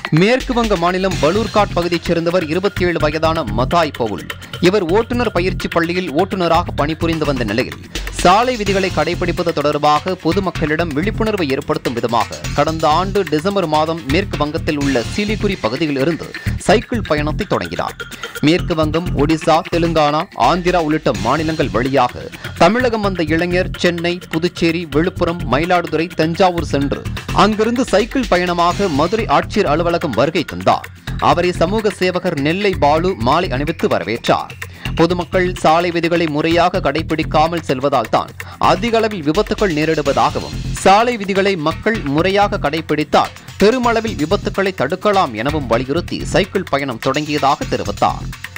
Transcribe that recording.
மேற்கு வங்க மாநிலம் பலூர்காட் பகுதியைச் சேர்ந்தவர் இருபத்தி ஏழு வயதான மதாய் பவுல் இவர் ஓட்டுநர் பயிற்சி பள்ளியில் ஓட்டுநராக பணிபுரிந்து வந்த நிலையில் சாலை விதிகளை கடைபிடிப்பது தொடர்பாக பொதுமக்களிடம் விழிப்புணர்வை ஏற்படுத்தும் விதமாக கடந்த ஆண்டு டிசம்பர் மாதம் மேற்கு வங்கத்தில் உள்ள சிலிகுரி பகுதியில் இருந்து சைக்கிள் பயணத்தை தொடங்கினார் மேற்கு வங்கம் ஒடிசா தெலுங்கானா ஆந்திரா உள்ளிட்ட மாநிலங்கள் வழியாக தமிழகம் வந்த இளைஞர் சென்னை புதுச்சேரி விழுப்புரம் மயிலாடுதுறை தஞ்சாவூர் சென்று அங்கிருந்து சைக்கிள் பயணமாக மதுரை ஆட்சியர் அலுவலகம் வருகை தந்தார் அவரை சமூக சேவகர் நெல்லை பாலு மாலை அணிவித்து வரவேற்றார் பொதுமக்கள் சாலை விதிகளை முறையாக கடைபிடிக்காமல் செல்வதால் தான் அதிக அளவில் விபத்துகள் நேரிடுவதாகவும் சாலை விதிகளை மக்கள் முறையாக கடைபிடித்தால் பெருமளவில் விபத்துக்களை தடுக்கலாம் எனவும் வலியுறுத்தி சைக்கிள் பயணம் தொடங்கியதாக தெரிவித்தார்